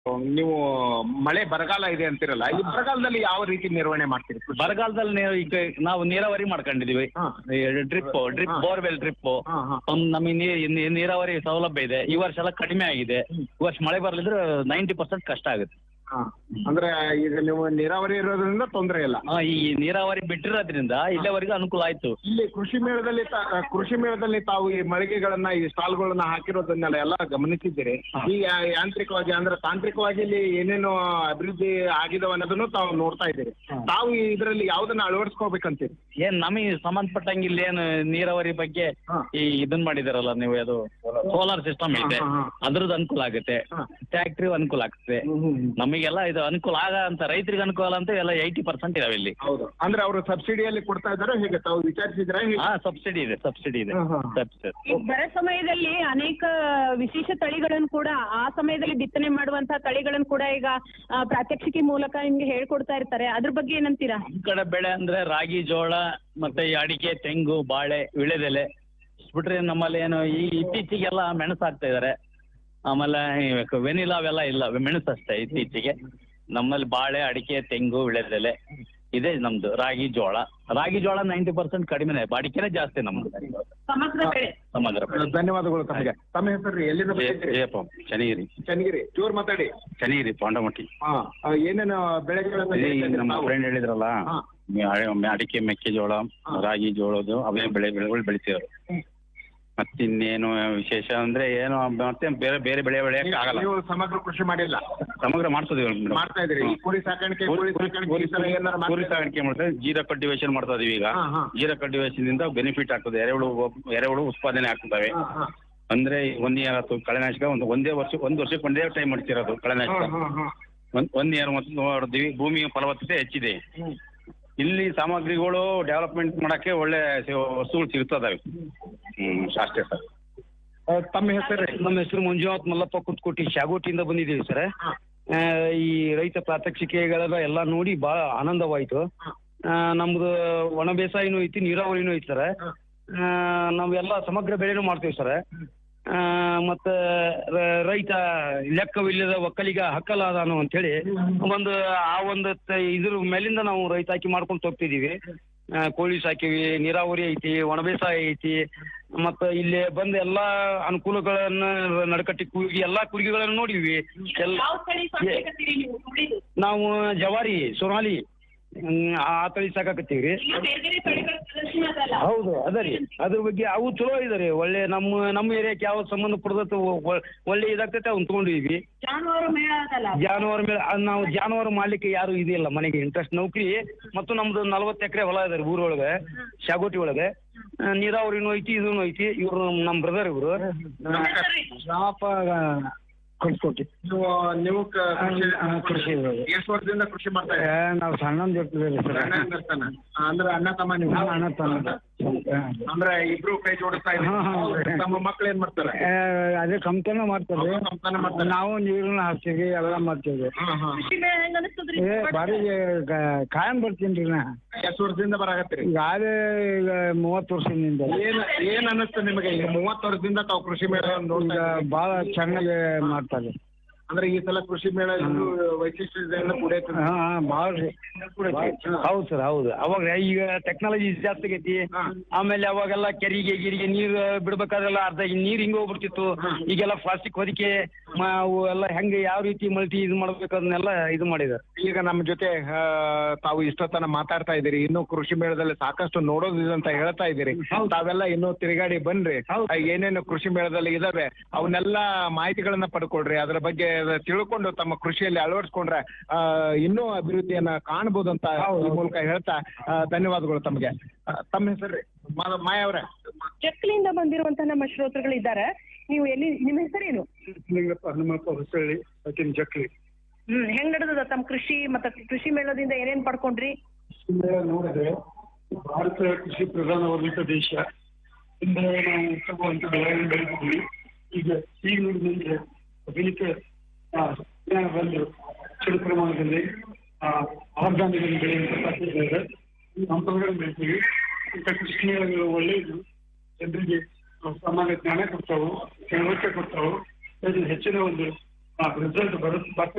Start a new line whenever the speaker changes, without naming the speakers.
ನೀವು ಮಳೆ ಬರಗಾಲ ಇದೆ ಅಂತಿರಲ್ಲ ಈ ಬರಗಾಲದಲ್ಲಿ ಯಾವ ರೀತಿ ನಿರ್ವಹಣೆ ಮಾಡ್ತೀರಿ
ಬರಗಾಲದಲ್ಲಿ ನೀರು ಈಗ ನಾವು ನೀರಾವರಿ ಮಾಡ್ಕೊಂಡಿದೀವಿ
ಹಾ.
ಡ್ರಿಪ್ ಡ್ರಿಪ್
ಹಾ.
ಬೋರ್ವೆಲ್ ಡ್ರಿಪ್
ಹಾ, ಹಾ.
ನಮಗೆ ನೀ- ನೀರಾವರಿ ಸೌಲಭ್ಯ ಇದೆ ಈ ವರ್ಷ ಎಲ್ಲ ಕಡಿಮೆ ಆಗಿದೆ ಈ ವರ್ಷ ಮಳೆ ಬರ್ಲಿದ್ರೆ ನೈಂಟಿ ಪರ್ಸೆಂಟ್ ಕಷ್ಟ ಆಗುತ್ತೆ
ಹಾ. ಅಂದ್ರೆ ಈಗ ನೀವು ನೀರಾವರಿ ಇರೋದ್ರಿಂದ ತೊಂದರೆ ಇಲ್ಲ
ಆ, ಈ ನೀರಾವರಿ ಬಿಟ್ಟಿರೋದ್ರಿಂದ ಇಲ್ಲಿವರೆಗೂ ಅನುಕೂಲ ಆಯ್ತು
ಇಲ್ಲಿ ಕೃಷಿ ಮೇಳದಲ್ಲಿ ತಾ- ಕೃಷಿ ಮೇಳದಲ್ಲಿ ತಾವು ಈ ಮಳಿಗೆಗಳನ್ನ ಈ ಸ್ಟಾಲ್ಗಳನ್ನ ಹಾಕಿರೋದನ್ನೆಲ್ಲ ಎಲ್ಲ ಗಮನಿಸಿದ್ದೀರಿ ಈ ಯಾ- ಯಾಂತ್ರಿಕವಾಗಿ ಅಂದ್ರೆ ತಾಂತ್ರಿಕವಾಗಿ ಇಲ್ಲಿ ಏನೇನು ಅಭಿವೃದ್ಧಿ ಆಗಿದಾವ ಅನ್ನೋದನ್ನು ತಾವು ನೋಡ್ತಾ ಇದ್ದೀರಿ ತಾವು ಇದರಲ್ಲಿ ಯಾವ್ದನ್ನ ಅಳವಡಿಸ್ಕೋಬೇಕಂತೀರಿ
ಏನ್ ನಮಗೆ ಸಂಬಂಧಪಟ್ಟಂಗೆ ಇಲ್ಲಿ ಏನು ನೀರಾವರಿ ಬಗ್ಗೆ
ಹಾ.
ಈ ಇದನ್ ಮಾಡಿದಾರಲ್ಲ ನೀವು ಅದು ಸೋಲಾರ್ ಸಿಸ್ಟಮ್ ಇದೆ
ಹಾ, ಹಾ, ಹಾ.
ಅದ್ರದ್ದು ಅನುಕೂಲ ಆಗುತ್ತೆ
ಹಾ.
ಫ್ಯಾಕ್ಟ್ರಿ ಅನುಕೂಲ ಆಗುತ್ತೆ ನಮಗೆಲ್ಲ ಇದು ಅನುಕೂಲ ಆಗ ಅಂತ ರೈತರಿಗೆ ಅನುಕೂಲ ಅಂತ ಎಲ್ಲ ಏಯ್ಟಿ ಪರ್ಸೆಂಟ್ ಇದಾವೆ ಇಲ್ಲಿ
ಹೌದು ಅಂದ್ರೆ ಅವರು ಸಬ್ಸಿಡಿಯಲ್ಲಿ ಕೊಡ್ತಾ ಇದ್ದಾರೆ ಹೇಗೆ ತಾವು ವಿಚಾರಿಸಿದ್ರೆ
ಹಾ ಸಬ್ಸಿಡಿ ಇದೆ ಸಬ್ಸಿಡಿ ಇದೆ
ಹಾ, ಹಾ.
ಸಬ್ಸಿಡಿ
ಈ ಬರ ಸಮಯದಲ್ಲಿ ಅನೇಕ ವಿಶೇಷ ತಳಿಗಳನ್ನು ಕೂಡ ಆ ಸಮಯದಲ್ಲಿ ಬಿತ್ತನೆ ಮಾಡುವಂತಹ ತಳಿಗಳನ್ನು ಕೂಡ ಈಗ ಆ, ಪ್ರಾತ್ಯಕ್ಷಿಕೆ ಮೂಲಕ ನಿಮ್ಗೆ ಹೇಳ್ಕೊಡ್ತಾ ಇರ್ತಾರೆ ಅದ್ರ ಬಗ್ಗೆ ಏನಂತೀರಾ
ನಮ್ ಕಡೆ ಬೆಳೆ ಅಂದ್ರೆ ರಾಗಿ ಜೋಳ ಮತ್ತೆ ಈ ಅಡಿಕೆ ತೆಂಗು ಬಾಳೆ ವಿಳೆದೆಲೆ ಬಿಟ್ರೆ ನಮ್ಮಲ್ಲಿ ಏನು ಈ ಇತ್ತೀಚೆಗೆಲ್ಲ ಮೆಣಸು ಹಾಕ್ತಾ ಇದಾರೆ ಆಮೇಲೆ ವೆನಿಲಾ ಅವೆಲ್ಲ ಇಲ್ಲ ಮೆಣಸು ಅಷ್ಟೇ ಇತ್ತೀಚೆಗೆ ನಮ್ಮಲ್ಲಿ ಬಾಳೆ ಅಡಿಕೆ ತೆಂಗು ವಿಳೆದೆಲೆ ಇದೆ ನಮ್ದು ರಾಗಿ ಜೋಳ ರಾಗಿ ಜೋಳ ನೈಂಟಿ ಪರ್ಸೆಂಟ್ ಕಡಿಮೆನೆ ಅಡಿಕೆನೇ ಜಾಸ್ತಿ ನಮ್ದು
ಸಮಗ್ರ ಬೆಳೆ
ಸಮಗ್ರ ಬೆಳೆ.
ಧನ್ಯವಾದಗಳು ತಮಗೆ ತಮ್ಮ ಹೆಸರು ರೀ? ಎಲ್ಲಿಂದ ಬಂದಿದ್ದೀರಿ?
ಏಪ ಚನ್ನಗಿರಿ
ಚನ್ನಗಿರಿ ಜೋರ್ ಮಾತಾಡಿ
ಚನ್ನಗಿರಿ ಪಾಂಡಮಟ್ಟಿ
ಹಾ ಆ, ಏನೇನು ಬೆಳೆಗಳನ್ನ
ಇಲ್ಲಿ
ಬೆಳೀತಾ ಇದ್ದೀರಿ
ನಮ್ಮ
ತಾವು?
ಫ್ರೆಂಡ್ ಹೇಳಿದ್ರಲ್ಲ
ಹಾ.
ಅಡೆ- ಅಡಿಕೆ ಮೆಕ್ಕೆಜೋಳ ರಾಗಿ ಜೋಳದು ಅವೇ ಬೆಳೆ ಬೆಳೆಗಳು ಬೆಳಿತಿದ್ರು ಮತ್ತಿನ್ನೇನು ವಿಶೇಷ ಅಂದ್ರೆ ಏನು ಮತ್ತೆ ಬೇರೆ ಬೇರೆ ಬೆಳೆ ಬೆಳೆಯಕ್ಕೆ ಆಗಲ್ಲ
ನೀವು ಸಮಗ್ರ ಕೃಷಿ ಮಾಡಿಲ್ಲ
ಸಮಗ್ರ ಮಾಡ್ತಿದೀವಿ ಮೇಡಮ್
ಮಾಡ್ತಾ ಇದ್ರಿ ಈ ಕುರಿ ಸಾಕಾಣಿಕೆ ಕುರಿ ಸಾಕಾಣಿಕೆ ಈ ತರ ಏನಾರ
ಕುರಿ
ಮಾಡ್ತಾ
ಸಾಗಾಣಿಕೆ ಮಾಡ್ತಾರೆ ಜೀರಾ ಕಲ್ಟಿವೇಶನ್ ಮಾಡ್ತಾ ಇದೀವಿ ಈಗ
ಹಾ, ಹಾ.
ಜೀರಾ ಕಲ್ಟಿವೇಶನ್ ಇಂದ ಬೆನಿಫಿಟ್ ಆಗ್ತದೆ ಎರೆಹುಳು ಎರೆಹುಳು ಉತ್ಪಾದನೆ ಆಗ್ತವೆ
ಹಾ, ಹಾ.
ಅಂದ್ರೆ ಒಂದ್ ಇಯರ್ ಆಯ್ತು ಕಳೆನಾಶಕ ಒಂದು ಒಂದೇ ವರ್ಷ ಒಂದ್ ವರ್ಷಕ್ಕೆ ಒಂದೇ ಟೈಮ್ ಮಾಡ್ತಿರೋದು
ಹಾ,
ಕಳೆನಾಶಕ
ಹಾ, ಹಾ.
ಒಂದ್ ಒಂದ್ ಇಯರ್ ಮತ್ತು ನೋಡಿದ್ವಿ ಭೂಮಿಯ ಫಲವತ್ತತೆ ಹೆಚ್ಚಿದೆ
ಹ್ಮ್.
ಇಲ್ಲಿ ಸಾಮಗ್ರಿಗಳು ಡೆವಲಪ್ಮೆಂಟ್ ಮಾಡಕ್ಕೆ ಒಳ್ಳೆ ಸಿ- ವಸ್ತುಗಳು ಸಿಗ್ತದವೆ ಹ್ಮ್ ಅಷ್ಟೇ ಸರ್
ಆ, ತಮ್ಮ ಹೆಸರು
ನಮ್ಮ ಹೆಸರು ಮಂಜುನಾಥ್ ಮಲ್ಲಪ್ಪ ಕುತ್ಕೋಟಿ ಶಾಗೋಟಿಯಿಂದ ಬಂದಿದ್ದೀವಿ ಸರ್
ಹಾ.
ಆ, ಈ ರೈತ ಪ್ರಾತ್ಯಕ್ಷಿಕೆಗಳೆಲ್ಲ ಎಲ್ಲ ನೋಡಿ ಬಹಳ ಆನಂದವಾಯ್ತು ಆ, ನಮ್ದು ಒಣ ಬೇಸಾಯನೂ ಐತಿ ನೀರಾವರಿನೂ ಐತಿ ಸರ್
ಹಾ.
ಆ, ನಾವೆಲ್ಲ ಸಮಗ್ರ ಬೆಳೆನೂ ಮಾಡ್ತೀವಿ ಸರ್ ಆ, ಮತ್ತ ರ- ರೈತ ಲೆಕ್ಕವಿಲ್ಲದ ಒಕ್ಕಲಿಗ ಹಕ್ಕಲಾದಾನು ಅಂತೇಳಿ ಒಂದು ಆ ಒಂದು ತ- ಇದ್ರ ಮೇಲಿಂದ ನಾವು ರೈತ ಹಾಕಿ ಮಾಡ್ಕೊಂಡು ಹೋಗ್ತಿದೀವಿ ಆ, ಕೋಳಿ ಸಾಕಿವಿ ನೀರಾವರಿ ಐತಿ ಒಣ ಬೇಸಾಯ ಐತಿ ಮತ್ತ ಇಲ್ಲಿ ಬಂದ ಎಲ್ಲಾ ಅನುಕೂಲಗಳನ್ನ ನಡಕಟ್ಟಿ ಕೂಗಿ ಎಲ್ಲಾ ಕುರಿಗೆಗಳನ್ನ ನೋಡಿವಿ ಎಲ್ಲ
ಯಾವ ತಳಿ ಸಾಕ್ಬೇಕಂತೀರಿ ನೀವು ಉಳಿದು
ನಾವು ಜವಾರಿ ಸೊನಾಲಿ ಹ್ಮ್, ಆ ತಳಿ ಸಾಕಾಕತ್ತೀವಿ
ಇನ್ನು ಬೇರೆ ಬೇರೆ ತಳಿಗಳ ಪ್ರದರ್ಶನ ಅದಲ್ಲ
ಹೌದು ಅದ ರೀ ಅದ್ರ ಬಗ್ಗೆ ಅವು ಚಲೋ ಇದಾರೆ ಒಳ್ಳೆ ನಮ್ಮ ನಮ್ಮ ಏರಿಯಾಕ್ಕೆ ಯಾವ ಸಂಬಂಧ ಪಡೆದತ್ತು ಒಳ್ಳೆ ಇದಾಗ್ತೈತೆ ಅವ್ನ ತಗೊಂಡಿದೀವಿ
ಜಾನುವಾರು ಮೇಳ ಅದಲ್ಲ
ಜಾನುವಾರು ಮೇಲೆ ಅದ್ ನಾವು ಜಾನುವಾರು ಮಾಡ್ಲಿಕ್ಕೆ ಯಾರು ಇದಿಲ್ಲ ಮನೆಗೆ ಇಂಟ್ರೆಸ್ಟ್ ನೌಕರಿ ಮತ್ತು ನಮ್ದು ನಲವತ್ತು ಎಕರೆ ಹೊಲ ಇದಾರೆ ಊರೊಳಗೆ ಶಾಗೋಟಿ ಒಳಗೆ ಆ, ನೀರಾವರಿನೂ ಐತಿ ಇದೂ ಐತಿ ಇವ್ರು ನಮ್ಮ ಬ್ರದರ್ ಇವರು ರಾಮಪ್ಪ ಕೊಟ್ಕೋಟಿ
ನೀವು ನೀವು ಕ- ಕೃಷಿ-
ಆ, ಕೃಷಿ ಇರೋದು.
ಎಷ್ಟು ವರ್ಷದಿಂದ ಕೃಷಿ ಮಾಡ್ತಾ ಇದ್ದೀರಿ
ನಾವು ಸಣ್ಣ ಇರ್ತೀವಿ ಸರ್
ಅಣ್ಣ ಅಂದಿರ್ತಾನೆ. ಆ, ಅಂದ್ರೆ ಅಣ್ಣ ತಮ್ಮ ನೀವು
ನಾವು ಅಣ್ಣ ತಮ್ಮ.
ಅಂದ್ರೆ ಇಬ್ರು ಕೈ ಜೋಡಿಸ್ತಾ
ಹಾ, ಹಾ.
ಇದ್ದೀರಿ ತಮ್ಮ ಮಕ್ಳು ಏನ್ ಮಾಡ್ತಾರೆ
ಆ, ಅದೇ ಕಂಪ್ತನ ಮಾಡ್ತಾರೆ
ಅವ್ರು ಸಂತಾನ ಮಾಡ್ತಾರೆ
ನಾವು ನೀರನ್ನ ಹಾಕ್ತೀವಿ ಅವೆಲ್ಲ ಮಾಡ್ತೀವಿ
ಹಾ, ಹಾ.
ಕೃಷಿ ಮೇಳ ಹೆಂಗ್ ಅನಿಸ್ತದ್ರಿ
ಏ ಬಾರಿ ಕ- ಕಾಯಂ ಬರ್ತೀನಿ ರೀ ನಾ
ಎಷ್ಟು ವರ್ಷದಿಂದ ಬರಾಕತ್ತೀರಿ
ಈಗ ಆದ್ರೆ ಈಗ ಮೂವತ್ತು ವರ್ಷದಿಂದ
ಏನ್ ಏನ್ ಅನ್ನಿಸ್ತು ನಿಮಗೆ ಈಗ ಮೂವತ್ತು ವರ್ಷದಿಂದ ತಾವು ಕೃಷಿ ಮೇಳ ನೋಡ್ತಾ
ಈಗ
ಇದ್ದೀರಿ.
ಬಹಳ ಚೆನ್ನಾಗಿ ಮಾಡ್ತಾರೆ
ಅಂದ್ರೆ ಈ ಸಲ ಕೃಷಿ ಮೇಳ ಇದು ವೈಶಿಷ್ಟ್ಯದಿಂದ ಕೂಡೈತೆ
ಹಾ ಹಾ ಭಾಳ ರೀ ಹೌದು ಸರ್ ಹೌದು ಅವಾಗ ಈಗ ಟೆಕ್ನಾಲಜಿ ಜಾಸ್ತಿ ಆಗೈತಿ
ಹಾ.
ಆಮೇಲೆ ಅವಾಗೆಲ್ಲ ಕೆರಿಗೆ ಗಿರಿಗೆ ನೀರು ಬಿಡ್ಬೇಕಾದ್ರೆಲ್ಲ ಅರ್ಧ ನೀರ್ ಹಿಂಗ ಹೋಗ್ಬಿಡ್ತಿತ್ತು ಈಗೆಲ್ಲ ಪ್ಲಾಸ್ಟಿಕ್ ಹೊದಿಕೆ ಮ- ಅವು ಎಲ್ಲ ಹೆಂಗೆ ಯಾವ ರೀತಿ ಮಲ್ಟಿ ಇದು ಮಾಡ್ಬೇಕು ಅದನ್ನೆಲ್ಲ ಇದು ಮಾಡಿದಾರೆ
ಈಗ ನಮ್ಮ ಜೊತೆ ಆ, ತಾವು ಇಷ್ಟೊತ್ತನ ಮಾತಾಡ್ತಾ ಇದ್ದೀರಿ ಇನ್ನು ಕೃಷಿ ಮೇಳದಲ್ಲಿ ಸಾಕಷ್ಟು ನೋಡೋದಿದೆ ಅಂತ ಹೇಳ್ತಾ ಇದ್ದೀರಿ ತಾವೆಲ್ಲ ಇನ್ನೂ ತಿರುಗಾಡಿ ಬನ್ರಿ ಆ, ಏನೇನು ಕೃಷಿ ಮೇಳದಲ್ಲಿ ಇದಾವೆ ಅವನ್ನೆಲ್ಲ ಮಾಹಿತಿಗಳನ್ನ ಪಡ್ಕೊಳ್ರಿ ಅದರ ಬಗ್ಗೆ ತಿಳ್ಕೊಂಡು ತಮ್ಮ ಕೃಷಿಯಲ್ಲಿ ಅಳವಡಿಸ್ಕೊಂಡ್ರೆ ಆ, ಇನ್ನೂ ಅಭಿವೃದ್ಧಿಯನ್ನ ಕಾಣಬಹುದು ಅಂತ ಈ ಮೂಲಕ ಹೇಳ್ತಾ ಆ, ಧನ್ಯವಾದಗಳು ತಮಗೆ ಆ, ತಮ್ಮ ಹೆಸರು ಮಾಯ ಅವರೇ
ಚಕ್ಲಿಯಿಂದ ಬಂದಿರುವಂತಹ ನಮ್ಮ ಶ್ರೋತೃಗಳಿದ್ದಾರೆ ನೀವು ಎಲ್ಲಿ ನಿಮ್ಮ ಹೆಸರೇನು
ಲಿಂಗಪ್ಪ ಹನುಮಪ್ಪ ಹೊಸಳ್ಳಿ ಸಚಿನ್ ಜಕ್ಲಿ
ಹ್ಮ್ ಹೆಂಗ್ ನಡೆದದ ತಮ್ಮ ಕೃಷಿ ಮತ್ತೆ ಕೃಷಿ ಮೇಳದಿಂದ ಏನೇನ್ ಪಡ್ಕೊಂಡ್ರಿ
ಹಿಂದೆ ನೋಡಿದ್ರೆ ಭಾರತ ಕೃಷಿ ಪ್ರಧಾನವಾದಂತ ದೇಶ ಹಿಂದೆ ನಾವು ಉತ್ತಮವಂತ ಬೆಳೆಗಳನ್ನು ಬೆಳೆದಿದ್ವಿ ಈಗ ಈಗ ನೋಡಿದ್ರೆ ಆಧುನಿಕ ಆ, ವಿಜ್ಞಾನ ಬಂದು ಚಿಕ್ಕ ಪ್ರಮಾಣದಲ್ಲಿ ಆ, ಆರ್ಗಾನಿಕ್ ಬೆಳೆಯುವಂತ ಸಾಧ್ಯತೆ ಇದೆ ಈ ಹಂಪಲುಗಳನ್ನು ಬೆಳಿತೀವಿ ಇಂಥ ಕೃಷಿ ಮೇಳಗಳು ಒಳ್ಳೆಯದು ಜನರಿಗೆ ಆ, ಸಾಮಾನ್ಯ ಜ್ಞಾನ ಕೊಡ್ತಾವು ತಿಳುವಳಿಕೆ ಕೊಡ್ತಾವು ಇದು ಹೆಚ್ಚಿನ ಒಂದು ರಿಸಲ್ಟ್ ಬರುತ್ತೆ